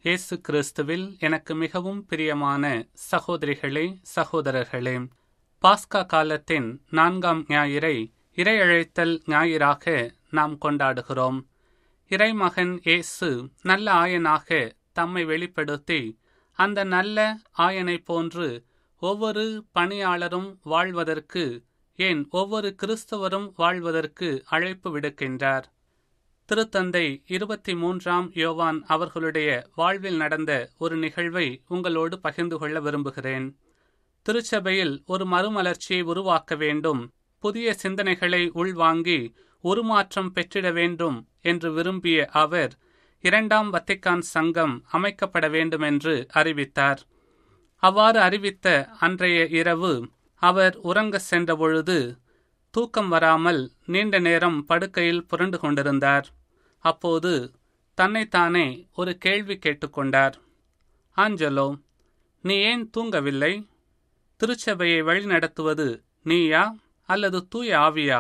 இயேசு கிறிஸ்துவில் எனக்கு மிகவும் பிரியமான சகோதரிகளே சகோதரர்களே பாஸ்கா காலத்தின் நான்காம் ஞாயிறை இறையழைத்தல் ஞாயிறாக நாம் கொண்டாடுகிறோம் இறைமகன் இயேசு நல்ல ஆயனாக தம்மை வெளிப்படுத்தி அந்த நல்ல ஆயனை போன்று ஒவ்வொரு பணியாளரும் வாழ்வதற்கு ஏன் ஒவ்வொரு கிறிஸ்தவரும் வாழ்வதற்கு அழைப்பு விடுக்கின்றார் திருத்தந்தை இருபத்தி மூன்றாம் யோவான் அவர்களுடைய வாழ்வில் நடந்த ஒரு நிகழ்வை உங்களோடு பகிர்ந்து கொள்ள விரும்புகிறேன் திருச்சபையில் ஒரு மறுமலர்ச்சியை உருவாக்க வேண்டும் புதிய சிந்தனைகளை உள்வாங்கி உருமாற்றம் பெற்றிட வேண்டும் என்று விரும்பிய அவர் இரண்டாம் வத்திக்கான் சங்கம் அமைக்கப்பட வேண்டும் என்று அறிவித்தார் அவ்வாறு அறிவித்த அன்றைய இரவு அவர் உறங்க சென்றபொழுது தூக்கம் வராமல் நீண்ட நேரம் படுக்கையில் புரண்டு கொண்டிருந்தார் அப்போது தன்னைத்தானே ஒரு கேள்வி கேட்டுக்கொண்டார் ஆஞ்சலோ நீ ஏன் தூங்கவில்லை திருச்சபையை வழிநடத்துவது நீயா அல்லது தூய ஆவியா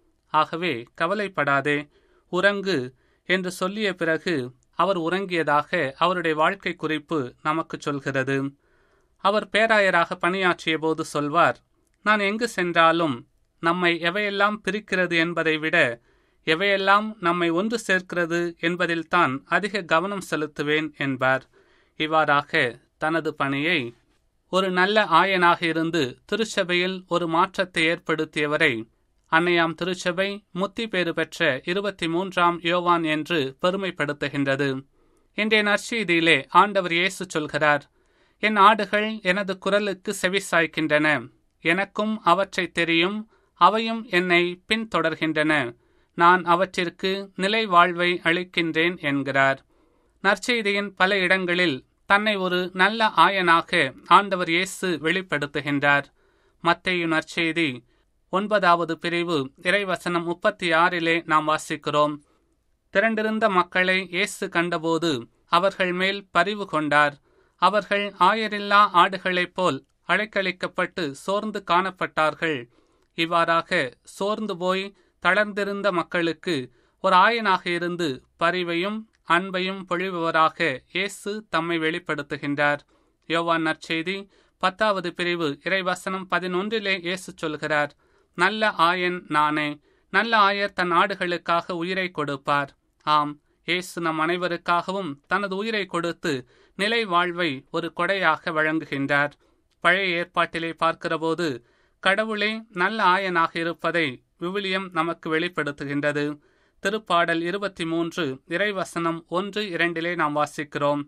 ஆகவே கவலைப்படாதே உறங்கு என்று சொல்லிய பிறகு அவர் உறங்கியதாக அவருடைய வாழ்க்கை குறிப்பு நமக்கு சொல்கிறது அவர் பேராயராக பணியாற்றிய போது சொல்வார் நான் எங்கு சென்றாலும் நம்மை எவையெல்லாம் பிரிக்கிறது என்பதை விட எவையெல்லாம் நம்மை ஒன்று சேர்க்கிறது என்பதில்தான் அதிக கவனம் செலுத்துவேன் என்பார் இவ்வாறாக தனது பணியை ஒரு நல்ல ஆயனாக இருந்து திருச்சபையில் ஒரு மாற்றத்தை ஏற்படுத்தியவரை அன்னையாம் திருச்சபை முத்தி பேறு பெற்ற இருபத்தி மூன்றாம் யோவான் என்று பெருமைப்படுத்துகின்றது இன்றைய நற்செய்தியிலே ஆண்டவர் இயேசு சொல்கிறார் என் ஆடுகள் எனது குரலுக்கு செவி சாய்க்கின்றன எனக்கும் அவற்றை தெரியும் அவையும் என்னை பின்தொடர்கின்றன நான் அவற்றிற்கு நிலை வாழ்வை அளிக்கின்றேன் என்கிறார் நற்செய்தியின் பல இடங்களில் தன்னை ஒரு நல்ல ஆயனாக ஆண்டவர் இயேசு வெளிப்படுத்துகின்றார் மத்தேயு நற்செய்தி ஒன்பதாவது பிரிவு இறைவசனம் முப்பத்தி ஆறிலே நாம் வாசிக்கிறோம் திரண்டிருந்த மக்களை இயேசு கண்டபோது அவர்கள் மேல் பரிவு கொண்டார் அவர்கள் ஆயரில்லா ஆடுகளைப் போல் அழைக்களிக்கப்பட்டு சோர்ந்து காணப்பட்டார்கள் இவ்வாறாக சோர்ந்து போய் தளர்ந்திருந்த மக்களுக்கு ஒரு ஆயனாக இருந்து பரிவையும் அன்பையும் பொழிபவராக இயேசு தம்மை வெளிப்படுத்துகின்றார் யோவான் நற்செய்தி பத்தாவது பிரிவு இறைவசனம் பதினொன்றிலே இயேசு சொல்கிறார் நல்ல ஆயன் நானே நல்ல ஆயர் தன் ஆடுகளுக்காக உயிரை கொடுப்பார் ஆம் இயேசு நம் அனைவருக்காகவும் தனது உயிரை கொடுத்து நிலை வாழ்வை ஒரு கொடையாக வழங்குகின்றார் பழைய ஏற்பாட்டிலே பார்க்கிறபோது கடவுளே நல்ல ஆயனாக இருப்பதை விவிலியம் நமக்கு வெளிப்படுத்துகின்றது திருப்பாடல் இருபத்தி மூன்று இறைவசனம் ஒன்று இரண்டிலே நாம் வாசிக்கிறோம்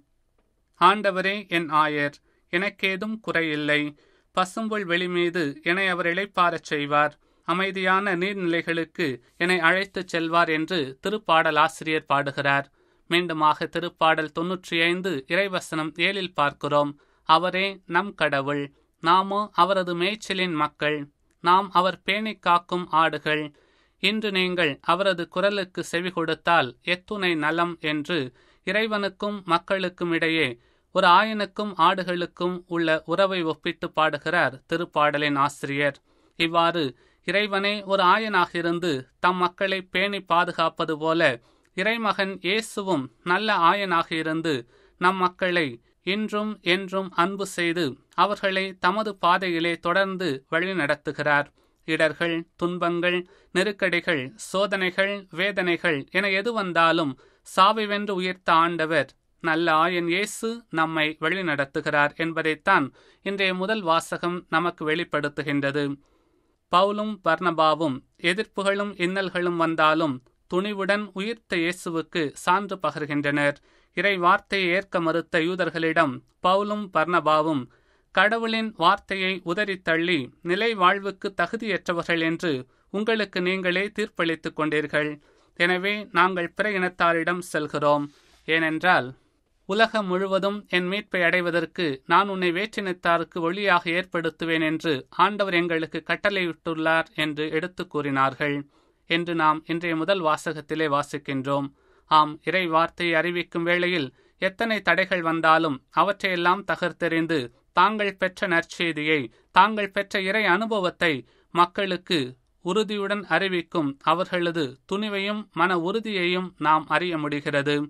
ஆண்டவரே என் ஆயர் எனக்கேதும் குறையில்லை பசும்புல் வெளிமீது என்னை அவர் இழைப்பாரச் செய்வார் அமைதியான நீர்நிலைகளுக்கு என்னை அழைத்துச் செல்வார் என்று திருப்பாடல் ஆசிரியர் பாடுகிறார் மீண்டுமாக திருப்பாடல் தொன்னூற்றி ஐந்து இறைவசனம் ஏழில் பார்க்கிறோம் அவரே நம் கடவுள் நாமோ அவரது மேய்ச்சலின் மக்கள் நாம் அவர் பேணி காக்கும் ஆடுகள் இன்று நீங்கள் அவரது குரலுக்கு செவி கொடுத்தால் எத்துணை நலம் என்று இறைவனுக்கும் மக்களுக்கும் இடையே ஒரு ஆயனுக்கும் ஆடுகளுக்கும் உள்ள உறவை ஒப்பிட்டு பாடுகிறார் திருப்பாடலின் ஆசிரியர் இவ்வாறு இறைவனே ஒரு ஆயனாக இருந்து தம் மக்களை பேணி பாதுகாப்பது போல இறைமகன் இயேசுவும் நல்ல ஆயனாக இருந்து நம் மக்களை இன்றும் என்றும் அன்பு செய்து அவர்களை தமது பாதையிலே தொடர்ந்து வழிநடத்துகிறார் இடர்கள் துன்பங்கள் நெருக்கடிகள் சோதனைகள் வேதனைகள் என எது வந்தாலும் சாவை வென்று உயர்த்த ஆண்டவர் நல்ல ஆயன் இயேசு நம்மை வழிநடத்துகிறார் என்பதைத்தான் இன்றைய முதல் வாசகம் நமக்கு வெளிப்படுத்துகின்றது பவுலும் பர்ணபாவும் எதிர்ப்புகளும் இன்னல்களும் வந்தாலும் துணிவுடன் உயிர்த்த இயேசுவுக்கு சான்று பகர்கின்றனர் இறை வார்த்தையை ஏற்க மறுத்த யூதர்களிடம் பவுலும் பர்ணபாவும் கடவுளின் வார்த்தையை உதறி தள்ளி நிலை வாழ்வுக்கு தகுதியற்றவர்கள் என்று உங்களுக்கு நீங்களே தீர்ப்பளித்துக் கொண்டீர்கள் எனவே நாங்கள் பிற இனத்தாரிடம் செல்கிறோம் ஏனென்றால் உலகம் முழுவதும் என் மீட்பை அடைவதற்கு நான் உன்னை வேற்றினத்தாருக்கு ஒளியாக ஏற்படுத்துவேன் என்று ஆண்டவர் எங்களுக்கு கட்டளையிட்டுள்ளார் என்று எடுத்து கூறினார்கள் என்று நாம் இன்றைய முதல் வாசகத்திலே வாசிக்கின்றோம் ஆம் இறை வார்த்தையை அறிவிக்கும் வேளையில் எத்தனை தடைகள் வந்தாலும் அவற்றையெல்லாம் தகர்த்தெறிந்து தாங்கள் பெற்ற நற்செய்தியை தாங்கள் பெற்ற இறை அனுபவத்தை மக்களுக்கு உறுதியுடன் அறிவிக்கும் அவர்களது துணிவையும் மன உறுதியையும் நாம் அறிய முடிகிறது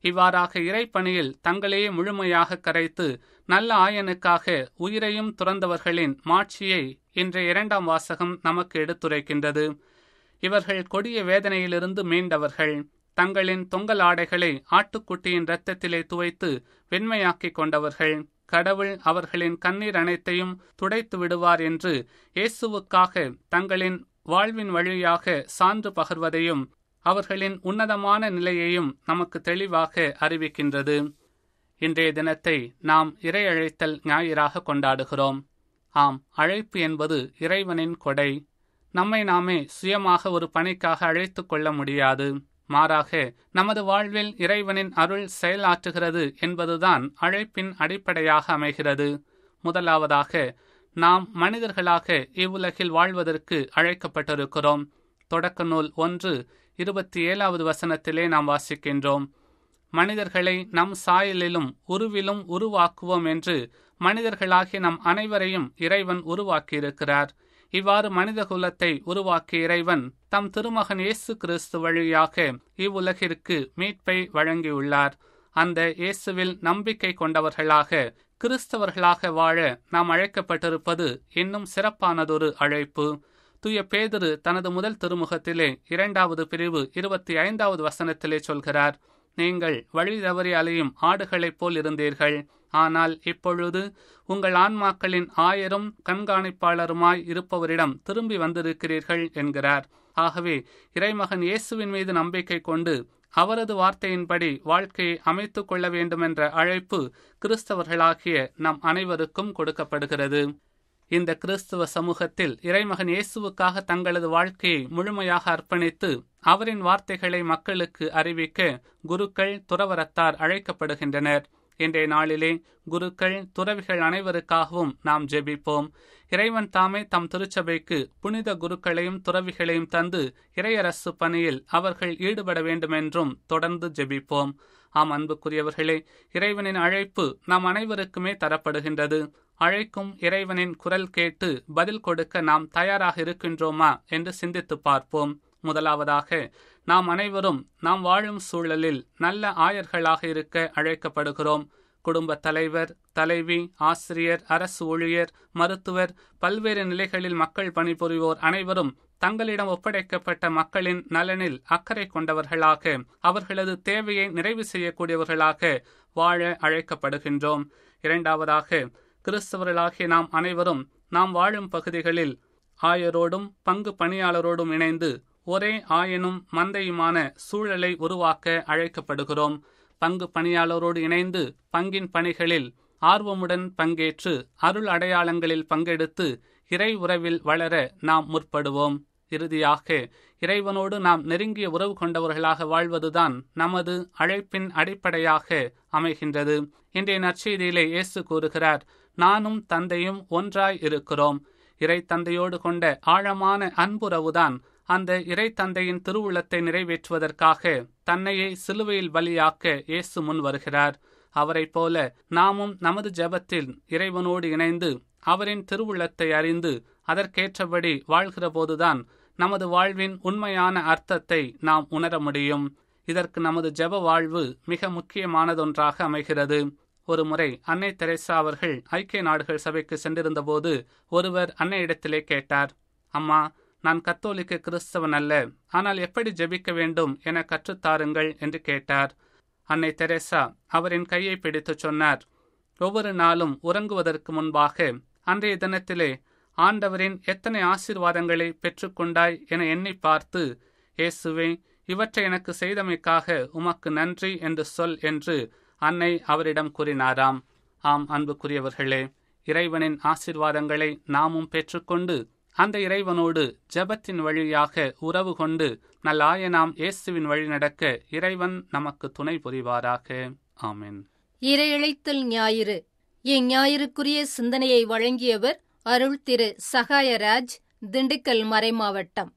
இவ்வாறாக இறைப்பணியில் தங்களையே முழுமையாக கரைத்து நல்ல ஆயனுக்காக உயிரையும் துறந்தவர்களின் மாட்சியை இன்றைய இரண்டாம் வாசகம் நமக்கு எடுத்துரைக்கின்றது இவர்கள் கொடிய வேதனையிலிருந்து மீண்டவர்கள் தங்களின் தொங்கல் ஆடைகளை ஆட்டுக்குட்டியின் இரத்தத்திலே துவைத்து வெண்மையாக்கிக் கொண்டவர்கள் கடவுள் அவர்களின் கண்ணீர் அனைத்தையும் துடைத்து விடுவார் என்று இயேசுவுக்காக தங்களின் வாழ்வின் வழியாக சான்று பகர்வதையும் அவர்களின் உன்னதமான நிலையையும் நமக்கு தெளிவாக அறிவிக்கின்றது இன்றைய தினத்தை நாம் இறை அழைத்தல் ஞாயிறாக கொண்டாடுகிறோம் ஆம் அழைப்பு என்பது இறைவனின் கொடை நம்மை நாமே சுயமாக ஒரு பணிக்காக அழைத்து கொள்ள முடியாது மாறாக நமது வாழ்வில் இறைவனின் அருள் செயலாற்றுகிறது என்பதுதான் அழைப்பின் அடிப்படையாக அமைகிறது முதலாவதாக நாம் மனிதர்களாக இவ்வுலகில் வாழ்வதற்கு அழைக்கப்பட்டிருக்கிறோம் தொடக்க நூல் ஒன்று இருபத்தி ஏழாவது வசனத்திலே நாம் வாசிக்கின்றோம் மனிதர்களை நம் சாயலிலும் உருவிலும் உருவாக்குவோம் என்று மனிதர்களாகிய நம் அனைவரையும் இறைவன் உருவாக்கியிருக்கிறார் இவ்வாறு மனித குலத்தை உருவாக்கிய இறைவன் தம் திருமகன் இயேசு கிறிஸ்து வழியாக இவ்வுலகிற்கு மீட்பை வழங்கியுள்ளார் அந்த இயேசுவில் நம்பிக்கை கொண்டவர்களாக கிறிஸ்தவர்களாக வாழ நாம் அழைக்கப்பட்டிருப்பது இன்னும் சிறப்பானதொரு அழைப்பு தூய பேதுரு தனது முதல் திருமுகத்திலே இரண்டாவது பிரிவு இருபத்தி ஐந்தாவது வசனத்திலே சொல்கிறார் நீங்கள் வழி தவறி அலையும் ஆடுகளைப் போல் இருந்தீர்கள் ஆனால் இப்பொழுது உங்கள் ஆன்மாக்களின் ஆயரும் கண்காணிப்பாளருமாய் இருப்பவரிடம் திரும்பி வந்திருக்கிறீர்கள் என்கிறார் ஆகவே இறைமகன் இயேசுவின் மீது நம்பிக்கை கொண்டு அவரது வார்த்தையின்படி வாழ்க்கையை அமைத்துக் கொள்ள வேண்டுமென்ற அழைப்பு கிறிஸ்தவர்களாகிய நம் அனைவருக்கும் கொடுக்கப்படுகிறது இந்த கிறிஸ்துவ சமூகத்தில் இறைமகன் இயேசுவுக்காக தங்களது வாழ்க்கையை முழுமையாக அர்ப்பணித்து அவரின் வார்த்தைகளை மக்களுக்கு அறிவிக்க குருக்கள் துறவரத்தார் அழைக்கப்படுகின்றனர் இன்றைய நாளிலே குருக்கள் துறவிகள் அனைவருக்காகவும் நாம் ஜெபிப்போம் இறைவன் தாமே தம் திருச்சபைக்கு புனித குருக்களையும் துறவிகளையும் தந்து இறையரசு பணியில் அவர்கள் ஈடுபட வேண்டுமென்றும் தொடர்ந்து ஜெபிப்போம் ஆம் அன்புக்குரியவர்களே இறைவனின் அழைப்பு நாம் அனைவருக்குமே தரப்படுகின்றது அழைக்கும் இறைவனின் குரல் கேட்டு பதில் கொடுக்க நாம் தயாராக இருக்கின்றோமா என்று சிந்தித்து பார்ப்போம் முதலாவதாக நாம் அனைவரும் நாம் வாழும் சூழலில் நல்ல ஆயர்களாக இருக்க அழைக்கப்படுகிறோம் குடும்ப தலைவர் தலைவி ஆசிரியர் அரசு ஊழியர் மருத்துவர் பல்வேறு நிலைகளில் மக்கள் பணிபுரிவோர் அனைவரும் தங்களிடம் ஒப்படைக்கப்பட்ட மக்களின் நலனில் அக்கறை கொண்டவர்களாக அவர்களது தேவையை நிறைவு செய்யக்கூடியவர்களாக வாழ அழைக்கப்படுகின்றோம் இரண்டாவதாக கிறிஸ்தவர்களாகிய நாம் அனைவரும் நாம் வாழும் பகுதிகளில் ஆயரோடும் பங்கு பணியாளரோடும் இணைந்து ஒரே ஆயனும் மந்தையுமான சூழலை உருவாக்க அழைக்கப்படுகிறோம் பங்கு பணியாளரோடு இணைந்து பங்கின் பணிகளில் ஆர்வமுடன் பங்கேற்று அருள் அடையாளங்களில் பங்கெடுத்து இறை உறவில் வளர நாம் முற்படுவோம் இறுதியாக இறைவனோடு நாம் நெருங்கிய உறவு கொண்டவர்களாக வாழ்வதுதான் நமது அழைப்பின் அடிப்படையாக அமைகின்றது இன்றைய நற்செய்தியிலே இயேசு கூறுகிறார் நானும் தந்தையும் ஒன்றாய் இருக்கிறோம் இறை தந்தையோடு கொண்ட ஆழமான அன்புறவுதான் அந்த இறை தந்தையின் திருவுளத்தை நிறைவேற்றுவதற்காக தன்னையே சிலுவையில் பலியாக்க இயேசு முன் வருகிறார் அவரைப் போல நாமும் நமது ஜெபத்தில் இறைவனோடு இணைந்து அவரின் திருவுள்ளத்தை அறிந்து அதற்கேற்றபடி வாழ்கிற போதுதான் நமது வாழ்வின் உண்மையான அர்த்தத்தை நாம் உணர முடியும் இதற்கு நமது ஜெப வாழ்வு மிக முக்கியமானதொன்றாக அமைகிறது ஒரு முறை அன்னை தெரேசா அவர்கள் ஐக்கிய நாடுகள் சபைக்கு சென்றிருந்தபோது ஒருவர் அன்னையிடத்திலே கேட்டார் அம்மா நான் கத்தோலிக்க கிறிஸ்தவன் அல்ல ஆனால் எப்படி ஜெபிக்க வேண்டும் என கற்றுத்தாருங்கள் என்று கேட்டார் அன்னை தெரேசா அவரின் கையை பிடித்து சொன்னார் ஒவ்வொரு நாளும் உறங்குவதற்கு முன்பாக அன்றைய தினத்திலே ஆண்டவரின் எத்தனை ஆசீர்வாதங்களை பெற்றுக்கொண்டாய் என எண்ணி பார்த்து இயேசுவே இவற்றை எனக்கு செய்தமைக்காக உமக்கு நன்றி என்று சொல் என்று அன்னை அவரிடம் கூறினாராம் ஆம் அன்புக்குரியவர்களே இறைவனின் ஆசீர்வாதங்களை நாமும் பெற்றுக்கொண்டு அந்த இறைவனோடு ஜெபத்தின் வழியாக உறவு கொண்டு நல்லாய நாம் இயேசுவின் வழி நடக்க இறைவன் நமக்கு துணை புரிவாராக ஆமென் இரையழைத்தல் ஞாயிறு இஞ்ஞாயிறுக்குரிய சிந்தனையை வழங்கியவர் அருள் திரு சகாயராஜ் திண்டுக்கல் மறைமாவட்டம்